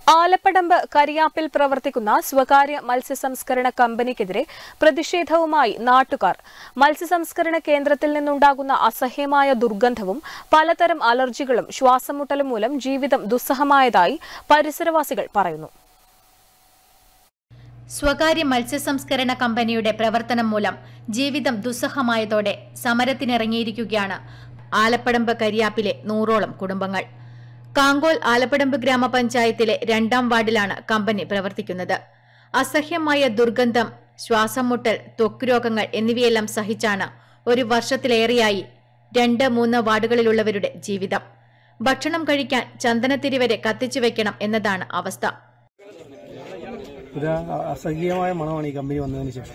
ആലപ്പടമ്പ് കരിയാപ്പിൽ പ്രവർത്തിക്കുന്ന സ്വകാര്യ മത്സ്യസംസ്കരണ കമ്പനിക്കെതിരെ പ്രതിഷേധവുമായി നാട്ടുകാർ മത്സ്യസംസ്കരണ കേന്ദ്രത്തിൽ നിന്നുണ്ടാകുന്ന അസഹ്യമായ ദുർഗന്ധവും പലതരം അലർജികളും ശ്വാസമുട്ടലും മൂലം ജീവിതം ദുസ്സഹമായതായി പരിസരവാസികൾ പറയുന്നു സ്വകാര്യ മത്സ്യസംസ്കരണ കമ്പനിയുടെ പ്രവർത്തനം മൂലം ജീവിതം ദുസ്സഹമായതോടെ സമരത്തിനിറങ്ങിയിരിക്കുകയാണ് ആലപ്പടമ്പ് കരിയാപ്പിലെ നൂറോളം കുടുംബങ്ങൾ കാങ്കോൽ ആലപ്പടമ്പ് ഗ്രാമപഞ്ചായത്തിലെ രണ്ടാം വാർഡിലാണ് കമ്പനി പ്രവർത്തിക്കുന്നത് അസഹ്യമായ ദുർഗന്ധം ശ്വാസം മുട്ടൽ ത്വക്ക് രോഗങ്ങൾ എന്നിവയെല്ലാം സഹിച്ചാണ് ഒരു വർഷത്തിലേറെയായി രണ്ട് മൂന്ന് വാർഡുകളിലുള്ളവരുടെ ജീവിതം ഭക്ഷണം കഴിക്കാൻ ചന്ദനത്തിരി വരെ കത്തിച്ചു വെക്കണം എന്നതാണ് അവസ്ഥ ഇത് അസഹ്യമായ മണമാണ് ഈ കമ്പനി വന്നതിന് ശേഷം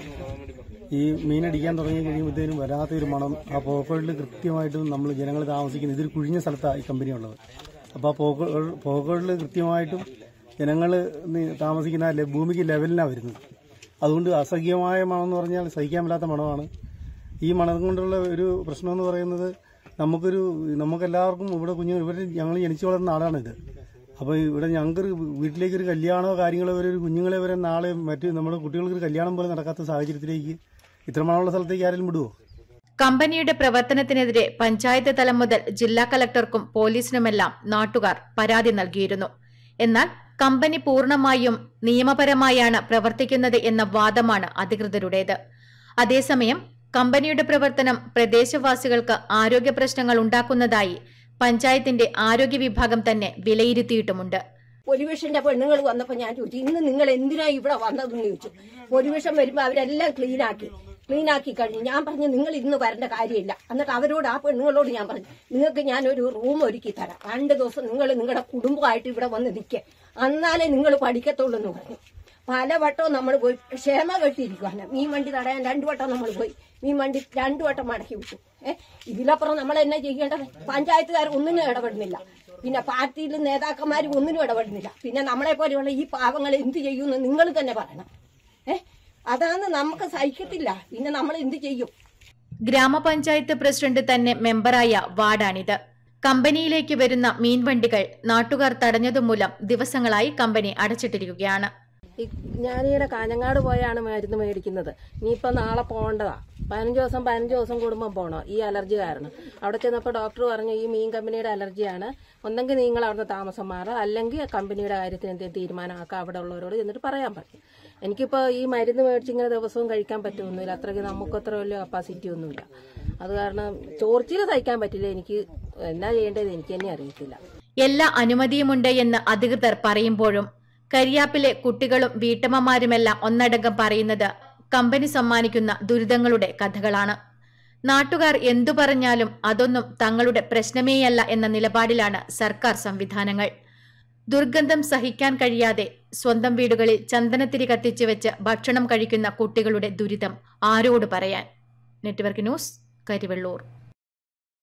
ഈ മീനടിക്കാൻ തുടങ്ങി കഴിയുമ്പോഴത്തേനും വരാത്തൊരു മണം ആ പോക്കുകളിൽ കൃത്യമായിട്ടും നമ്മൾ ജനങ്ങൾ താമസിക്കുന്ന ഇതൊരു കുഴിഞ്ഞ സ്ഥലത്താണ് ഈ കമ്പനി ഉള്ളത് അപ്പോൾ ആ പോക്കുകൾ പോക്കുകളിൽ കൃത്യമായിട്ടും ജനങ്ങൾ താമസിക്കുന്ന ആ ലെ- ഭൂമിക്ക് ലെവലിനാണ് വരുന്നത് അതുകൊണ്ട് അസഹ്യമായ മണം എന്ന് പറഞ്ഞാൽ സഹിക്കാൻ പറ്റാത്ത മണമാണ് ഈ മണം കൊണ്ടുള്ള ഒരു പ്രശ്നം എന്ന് പറയുന്നത് നമുക്കൊരു നമുക്കെല്ലാവർക്കും ഇവിടെ കുഞ്ഞു ഇവിടെ ഞങ്ങൾ ജനിച്ചു വളർന്ന നാടാണിത് അപ്പോൾ ഇവിടെ ഞങ്ങൾക്ക് വീട്ടിലേക്ക് ഒരു കല്യാണമോ കാര്യങ്ങളോ വരെ ഒരു കുഞ്ഞുങ്ങളെ വരെ നാളെ മറ്റ് നമ്മുടെ കുട്ടികൾക്ക് ഒരു കല്യാണം പോലും നടക്കാത്ത സാഹചര്യത്തിലേക്ക് ഇത്ര മണമുള്ള സ്ഥലത്തേക്ക് ആരെങ്കിലും വിടുവോ കമ്പനിയുടെ പ്രവർത്തനത്തിനെതിരെ പഞ്ചായത്ത് തലം മുതൽ ജില്ലാ കലക്ടർക്കും പോലീസിനുമെല്ലാം നാട്ടുകാർ പരാതി നൽകിയിരുന്നു എന്നാൽ കമ്പനി പൂർണ്ണമായും നിയമപരമായാണ് പ്രവർത്തിക്കുന്നത് എന്ന വാദമാണ് അധികൃതരുടേത് അതേസമയം കമ്പനിയുടെ പ്രവർത്തനം പ്രദേശവാസികൾക്ക് ആരോഗ്യ പ്രശ്നങ്ങൾ ഉണ്ടാക്കുന്നതായി പഞ്ചായത്തിന്റെ ആരോഗ്യ വിഭാഗം തന്നെ വിലയിരുത്തിയിട്ടുമുണ്ട് പൊലിവിഷന്റെ പെണ്ണുങ്ങൾ വന്നപ്പോ ഞാൻ ചോദിച്ചു ഇന്ന് നിങ്ങൾ എന്തിനാ ഇവിടെ വന്നതെന്ന് ചോദിച്ചു പൊലിവിഷൻ വരുമ്പോ അവരെല്ലാം ക്ലീൻ ആക്കി ക്ലീൻ ആക്കി കഴിഞ്ഞു ഞാൻ പറഞ്ഞു നിങ്ങൾ ഇന്ന് വരേണ്ട കാര്യമില്ല എന്നിട്ട് അവരോട് ആ പെണ്ണുങ്ങളോട് ഞാൻ പറഞ്ഞു നിങ്ങൾക്ക് ഞാൻ ഒരു റൂം ഒരുക്കി തരാം രണ്ട് ദിവസം നിങ്ങൾ നിങ്ങളുടെ കുടുംബമായിട്ട് ഇവിടെ വന്ന് നിൽക്കുക എന്നാലേ നിങ്ങൾ പഠിക്കത്തുള്ളൂ എന്ന് പറഞ്ഞു പല വട്ടവും നമ്മൾ പോയി ക്ഷമ കെട്ടിയിരിക്കുവാണ് മീൻ വണ്ടി തടയാൻ രണ്ടു വട്ടം നമ്മൾ പോയി മീൻ വണ്ടി രണ്ടു വട്ടം മടക്കി വിട്ടു ഏഹ് ഇതിലപ്പുറം നമ്മൾ എന്നാ ചെയ്യേണ്ടത് പഞ്ചായത്തുകാർ ഒന്നിനും ഇടപെടുന്നില്ല പിന്നെ പാർട്ടിയിൽ നേതാക്കന്മാർ ഒന്നിനും ഇടപെടുന്നില്ല പിന്നെ നമ്മളെ പോലെയുള്ള ഈ പാവങ്ങൾ എന്ത് ചെയ്യുമെന്ന് നിങ്ങൾ തന്നെ പറയണം ഏഹ് അതാണ് നമുക്ക് സഹിക്കത്തില്ല പിന്നെ നമ്മൾ എന്ത് ചെയ്യും ഗ്രാമപഞ്ചായത്ത് പ്രസിഡന്റ് തന്നെ മെമ്പറായ വാർഡാണിത് കമ്പനിയിലേക്ക് വരുന്ന മീൻവണ്ടികൾ നാട്ടുകാർ തടഞ്ഞതുമൂലം ദിവസങ്ങളായി കമ്പനി അടച്ചിട്ടിരിക്കുകയാണ് ഈ ഞാനീടെ കാഞ്ഞങ്ങാട് പോയാണ് മരുന്ന് മേടിക്കുന്നത് ഇനിയിപ്പോൾ നാളെ പോകേണ്ടതാ പതിനഞ്ച് ദിവസം പതിനഞ്ച് ദിവസം കൂടുമ്പോൾ പോകണം ഈ അലർജി കാരണം അവിടെ ചെന്നപ്പോൾ ഡോക്ടർ പറഞ്ഞു ഈ മീൻ കമ്പനിയുടെ അലർജിയാണ് ഒന്നെങ്കിൽ നിങ്ങൾ അവിടുന്ന് താമസം മാറുക അല്ലെങ്കിൽ കമ്പനിയുടെ കാര്യത്തിന് എന്തെങ്കിലും തീരുമാനമാക്കാം അവിടെ ഉള്ളവരോട് ചെന്നിട്ട് പറയാൻ പറ്റും എനിക്കിപ്പോൾ ഈ മരുന്ന് മേടിച്ച് ഇങ്ങനെ ദിവസവും കഴിക്കാൻ പറ്റുമൊന്നുമില്ല അത്രയ്ക്ക് നമുക്ക് അത്ര വലിയ കപ്പാസിറ്റി ഒന്നുമില്ല അത് കാരണം ചോർച്ചിൽ സഹിക്കാൻ പറ്റില്ല എനിക്ക് എന്നാ ചെയ്യേണ്ടത് എനിക്ക് തന്നെ അറിയത്തില്ല എല്ലാ അനുമതിയുമുണ്ട് എന്ന് അധികൃതർ പറയുമ്പോഴും കരിയാപ്പിലെ കുട്ടികളും വീട്ടമ്മമാരുമെല്ലാം ഒന്നടങ്കം പറയുന്നത് കമ്പനി സമ്മാനിക്കുന്ന ദുരിതങ്ങളുടെ കഥകളാണ് നാട്ടുകാർ എന്തു പറഞ്ഞാലും അതൊന്നും തങ്ങളുടെ പ്രശ്നമേയല്ല എന്ന നിലപാടിലാണ് സർക്കാർ സംവിധാനങ്ങൾ ദുർഗന്ധം സഹിക്കാൻ കഴിയാതെ സ്വന്തം വീടുകളിൽ ചന്ദനത്തിരി കത്തിച്ചു വെച്ച് ഭക്ഷണം കഴിക്കുന്ന കുട്ടികളുടെ ദുരിതം ആരോട് പറയാൻ നെറ്റ്വർക്ക് ന്യൂസ് കരിവെള്ളൂർ